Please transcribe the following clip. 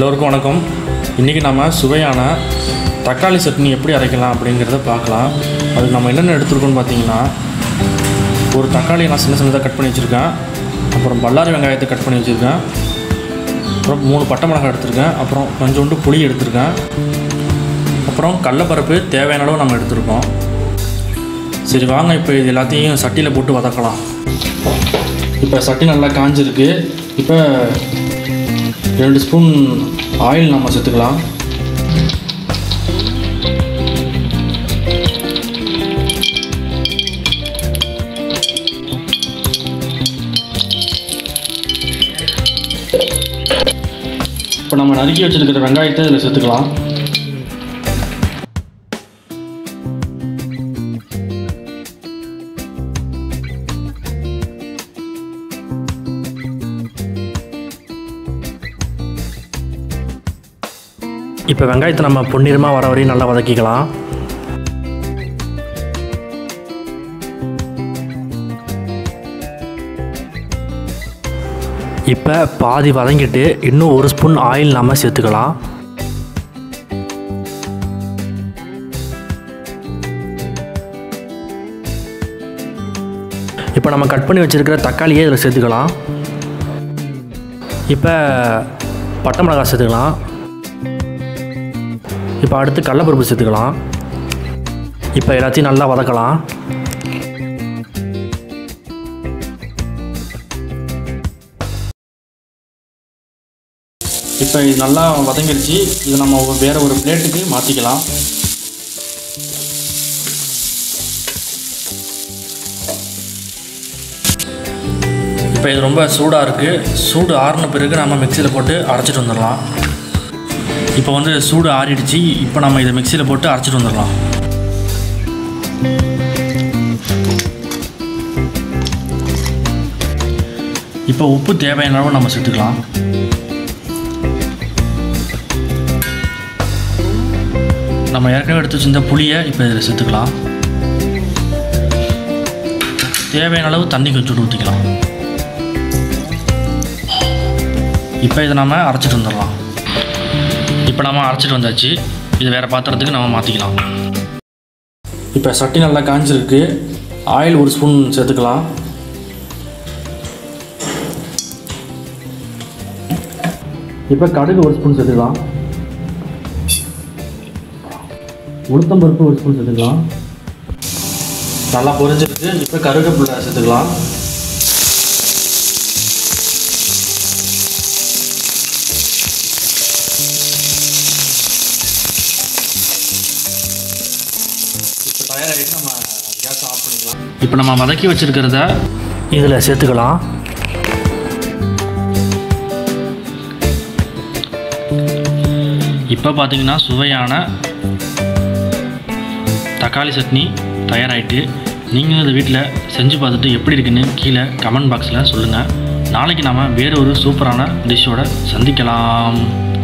எல்லோருக்கும் வணக்கம் இன்றைக்கி நம்ம சுவையான தக்காளி சட்னி எப்படி அரைக்கலாம் அப்படிங்கிறத பார்க்கலாம் அதுக்கு நம்ம என்னென்ன எடுத்துருக்கோம்னு பார்த்தீங்கன்னா ஒரு தக்காளியை நான் சின்ன சின்னதாக கட் பண்ணி வச்சுருக்கேன் அப்புறம் பல்லாரி வெங்காயத்தை கட் பண்ணி வச்சுருக்கேன் அப்புறம் மூணு பட்டை மிளகாய் எடுத்திருக்கேன் அப்புறம் கொஞ்சோண்டு புளி எடுத்திருக்கேன் அப்புறம் கடலப்பருப்பு தேவையான அளவு நம்ம எடுத்திருக்கோம் சரி வாங்க இப்போ இது எல்லாத்தையும் சட்டியில் போட்டு வதக்கலாம் இப்போ சட்டி நல்லா காஞ்சிருக்கு இப்போ ரெண்டு ஸ்பூன் ஆயில் நம்ம சேர்த்துக்கலாம் இப்போ நம்ம நறுக்கி வச்சிருக்கிற வெங்காயத்தை இதில் சேர்த்துக்கலாம் இப்போ வெங்காயத்தை நம்ம பொன்னிறமாக வர வரையும் நல்லா வதக்கிக்கலாம் இப்போ பாதி வதங்கிட்டு இன்னும் ஒரு ஸ்பூன் ஆயில் நம்ம சேர்த்துக்கலாம் இப்போ நம்ம கட் பண்ணி வச்சுருக்கிற தக்காளியே இதில் சேர்த்துக்கலாம் இப்போ பட்டை மிளகாய் சேர்த்துக்கலாம் இப்போ அடுத்து கடலப்பருப்பு சேர்த்துக்கலாம் இப்போ எல்லாத்தையும் நல்லா வதக்கலாம் இப்போ இது நல்லா வதங்கிருச்சு இது நம்ம ஒரு- வேற ஒரு பிளேட்டுக்கு மாற்றிக்கலாம் இப்போ இது ரொம்ப சூடாக இருக்குது சூடு ஆறின பிறகு நம்ம மிக்சியில் போட்டு அரைச்சிட்டு வந்துடலாம் இப்போ வந்து சூடு ஆறிடுச்சு இப்போ நம்ம இதை மிக்சியில் போட்டு அரைச்சிட்டு வந்துடலாம் இப்போ உப்பு தேவையான அளவு நம்ம சேர்த்துக்கலாம் நம்ம ஏற்கனவே எடுத்து வச்சிருந்த புளியை இப்போ இதில் சேர்த்துக்கலாம் தேவையான அளவு தண்ணி கொஞ்சம் ஊற்றிக்கலாம் இப்போ இதை நம்ம அரைச்சிட்டு வந்துடலாம் இப்போ நம்ம அரைச்சிட்டு வந்தாச்சு இது வேறு பாத்திரத்துக்கு நம்ம மாற்றிக்கலாம் இப்போ சட்டி நல்லா காஞ்சிருக்கு ஆயில் ஒரு ஸ்பூன் சேர்த்துக்கலாம் இப்போ கடுகு ஒரு ஸ்பூன் சேர்த்துக்கலாம் உளுத்தம்பருப்பு ஒரு ஸ்பூன் சேர்த்துக்கலாம் நல்லா பொரிஞ்சிருக்கு இப்போ கருவேப்பிலை சேர்த்துக்கலாம் இப்போ தயாராகிட்டு நம்ம கேஸ் ஆஃப் பண்ணிக்கலாம் இப்போ நம்ம வதக்கி வச்சுருக்கிறத இதில் சேர்த்துக்கலாம் இப்போ பார்த்தீங்கன்னா சுவையான தக்காளி சட்னி தயாராகிட்டு நீங்களும் இதை வீட்டில் செஞ்சு பார்த்துட்டு எப்படி இருக்குன்னு கீழே கமெண்ட் பாக்ஸில் சொல்லுங்கள் நாளைக்கு நாம் வேறு ஒரு சூப்பரான டிஷ்ஷோட சந்திக்கலாம்